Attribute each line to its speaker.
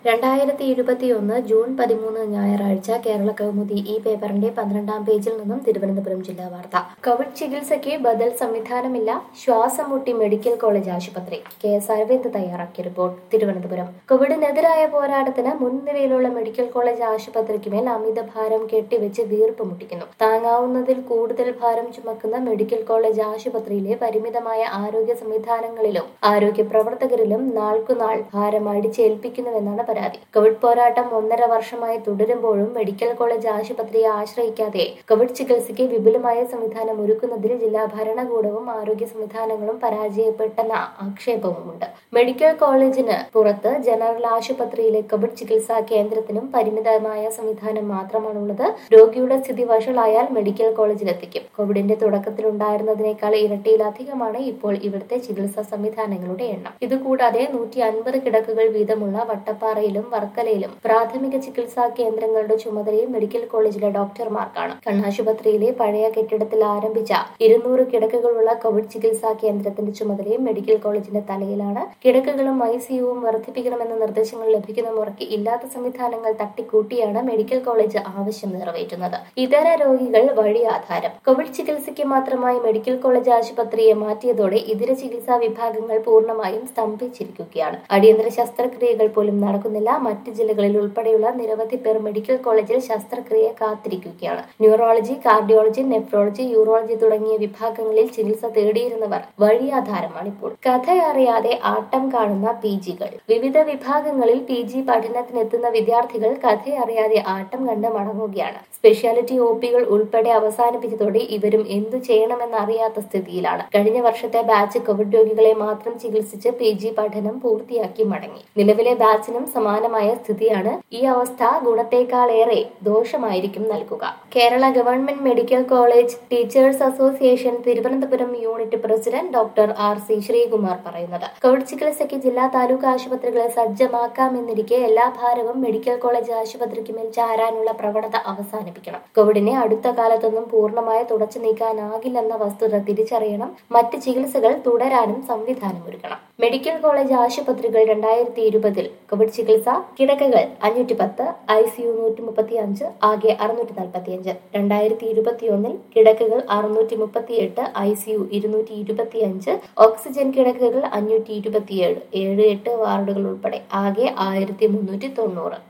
Speaker 1: രണ്ടായിരത്തി ഇരുപത്തിയൊന്ന് ജൂൺ പതിമൂന്ന് ഞായറാഴ്ച കേരള കൗമുദി ഈ പേപ്പറിന്റെ പന്ത്രണ്ടാം പേജിൽ നിന്നും തിരുവനന്തപുരം ജില്ലാ വാർത്ത കോവിഡ് ചികിത്സയ്ക്ക് ബദൽ സംവിധാനമില്ല ശ്വാസം മുട്ടി മെഡിക്കൽ കോളേജ് ആശുപത്രി കെ എസ് അരവിന്ദ് തയ്യാറാക്കിയ റിപ്പോർട്ട് തിരുവനന്തപുരം കോവിഡിനെതിരായ പോരാട്ടത്തിന് മുൻനിരയിലുള്ള മെഡിക്കൽ കോളേജ് ആശുപത്രിക്ക് മേൽ അമിത ഭാരം കെട്ടിവെച്ച് വീർപ്പ് മുട്ടിക്കുന്നു താങ്ങാവുന്നതിൽ കൂടുതൽ ഭാരം ചുമക്കുന്ന മെഡിക്കൽ കോളേജ് ആശുപത്രിയിലെ പരിമിതമായ ആരോഗ്യ സംവിധാനങ്ങളിലും ആരോഗ്യ പ്രവർത്തകരിലും നാൾക്കുനാൾ ഭാരം അടിച്ചേൽപ്പിക്കുന്നുവെന്നാണ് പരാതി കോവിഡ് പോരാട്ടം ഒന്നര വർഷമായി തുടരുമ്പോഴും മെഡിക്കൽ കോളേജ് ആശുപത്രിയെ ആശ്രയിക്കാതെ കോവിഡ് ചികിത്സയ്ക്ക് വിപുലമായ സംവിധാനം ഒരുക്കുന്നതിൽ ജില്ലാ ഭരണകൂടവും ആരോഗ്യ സംവിധാനങ്ങളും പരാജയപ്പെട്ടെന്ന ആക്ഷേപവുമുണ്ട് മെഡിക്കൽ കോളേജിന് പുറത്ത് ജനറൽ ആശുപത്രിയിലെ കോവിഡ് ചികിത്സാ കേന്ദ്രത്തിനും പരിമിതമായ സംവിധാനം മാത്രമാണുള്ളത് രോഗിയുടെ സ്ഥിതി വഷളായാൽ മെഡിക്കൽ കോളേജിലെത്തിക്കും കോവിഡിന്റെ തുടക്കത്തിലുണ്ടായിരുന്നതിനേക്കാൾ ഇരട്ടിയിലധികമാണ് ഇപ്പോൾ ഇവിടുത്തെ ചികിത്സാ സംവിധാനങ്ങളുടെ എണ്ണം ഇതുകൂടാതെ നൂറ്റി അൻപത് കിടക്കുകൾ വീതമുള്ള വട്ടപ്പാറയിലും വർക്കലയിലും പ്രാഥമിക ചികിത്സാ കേന്ദ്രങ്ങളുടെ ചുമതലയും മെഡിക്കൽ കോളേജിലെ ഡോക്ടർമാർക്കാണ് കണ്ണാശുപത്രിയിലെ പഴയ കെട്ടിടത്തിൽ ആരംഭിച്ച ഇരുന്നൂറ് കിടക്കുകളുള്ള കോവിഡ് ചികിത്സാ കേന്ദ്രത്തിന്റെ ചുമതലയും മെഡിക്കൽ കോളേജിന്റെ തലയിലാണ് കിടക്കുകളും ഐസിയുവും വർദ്ധിപ്പിക്കണമെന്ന നിർദ്ദേശങ്ങൾ ലഭിക്കുന്ന മുറയ്ക്ക് ഇല്ലാത്ത സംവിധാനങ്ങൾ തട്ടിക്കൂട്ടിയാണ് മെഡിക്കൽ കോളേജ് ആവശ്യം നിറവേറ്റുന്നത് ഇതര രോഗികൾ വഴി ആധാരം കോവിഡ് ചികിത്സയ്ക്ക് മാത്രമായി മെഡിക്കൽ കോളേജ് ആശുപത്രിയെ മാറ്റിയതോടെ ഇതര ചികിത്സാ വിഭാഗങ്ങൾ പൂർണ്ണമായും സ്തംഭിച്ചിരിക്കുകയാണ് അടിയന്തര ശസ്ത്രക്രിയകൾ പോലും നടക്കുന്നില്ല മറ്റ് ജില്ലകളിൽ ഉൾപ്പെടെയുള്ള നിരവധി പേർ മെഡിക്കൽ കോളേജിൽ ശസ്ത്രക്രിയ കാത്തിരിക്കുകയാണ് ന്യൂറോളജി കാർഡിയോളജി നെഫ്രോളജി യൂറോളജി തുടങ്ങിയ വിഭാഗങ്ങളിൽ ചികിത്സ തേടിയിരുന്നവർ വഴിയാധാരമാണ് ഇപ്പോൾ കഥയറിയാതെ ആട്ടം കാണുന്ന പി ജികൾ വിവിധ വിഭാഗങ്ങളിൽ പി ജി പഠനത്തിനെത്തുന്ന വിദ്യാർത്ഥികൾ കഥയറിയാതെ ആട്ടം കണ്ട് മടങ്ങുകയാണ് സ്പെഷ്യാലിറ്റി ഒ പികൾ ഉൾപ്പെടെ അവസാനിപ്പിച്ചതോടെ ഇവരും എന്തു ചെയ്യണമെന്നറിയാത്ത സ്ഥിതിയിലാണ് കഴിഞ്ഞ വർഷത്തെ ബാച്ച് കോവിഡ് രോഗികളെ മാത്രം ചികിത്സിച്ച് പി ജി പഠനം പൂർത്തിയാക്കി മടങ്ങി നിലവിലെ ബാച്ചിനും സമാനമായ സ്ഥിതിയാണ് ഈ അവസ്ഥ ഗുണത്തേക്കാളേറെ ദോഷമായിരിക്കും നൽകുക Kerala government medical college teachers association Thiruvananthapuram unit president doctor R C Sreekumar പറയുന്നത് കോവിഡ് ചികിത്സയ്ക്ക് ജില്ലാ താലൂക്ക് ആശുപത്രികളെ സജ്ജമാക്കാമെന്നിരിക്കെ എല്ലാ ഭാരവും മെഡിക്കൽ കോളേജ് ആശുപത്രിക്ക് മേൽ ചാരാനുള്ള പ്രവണത അവസാനിപ്പിക്കണം കോവിഡിനെ അടുത്ത കാലത്തൊന്നും പൂർണ്ണമായി തുടച്ചു നീക്കാനാകില്ലെന്ന വസ്തുത തിരിച്ചറിയണം മറ്റ് ചികിത്സകൾ തുടരാനും സംവിധാനമൊരുക്കണം മെഡിക്കൽ കോളേജ് ആശുപത്രികൾ രണ്ടായിരത്തി ഇരുപതിൽ കോവിഡ് ചികിത്സ കിടക്കകൾ അഞ്ഞൂറ്റി പത്ത് ഐ സി യു നൂറ്റി മുപ്പത്തി അഞ്ച് ആകെ അറുന്നൂറ്റി നാൽപ്പത്തി അഞ്ച് രണ്ടായിരത്തി ഇരുപത്തിയൊന്നിൽ കിടക്കകൾ അറുന്നൂറ്റി മുപ്പത്തി എട്ട് ഐ സി യു ഇരുന്നൂറ്റി ഇരുപത്തി അഞ്ച് ഓക്സിജൻ കിടക്കകൾ അഞ്ഞൂറ്റി ഇരുപത്തിയേഴ് ഏഴ് എട്ട് വാർഡുകൾ ഉൾപ്പെടെ ആകെ ആയിരത്തി മുന്നൂറ്റി തൊണ്ണൂറ്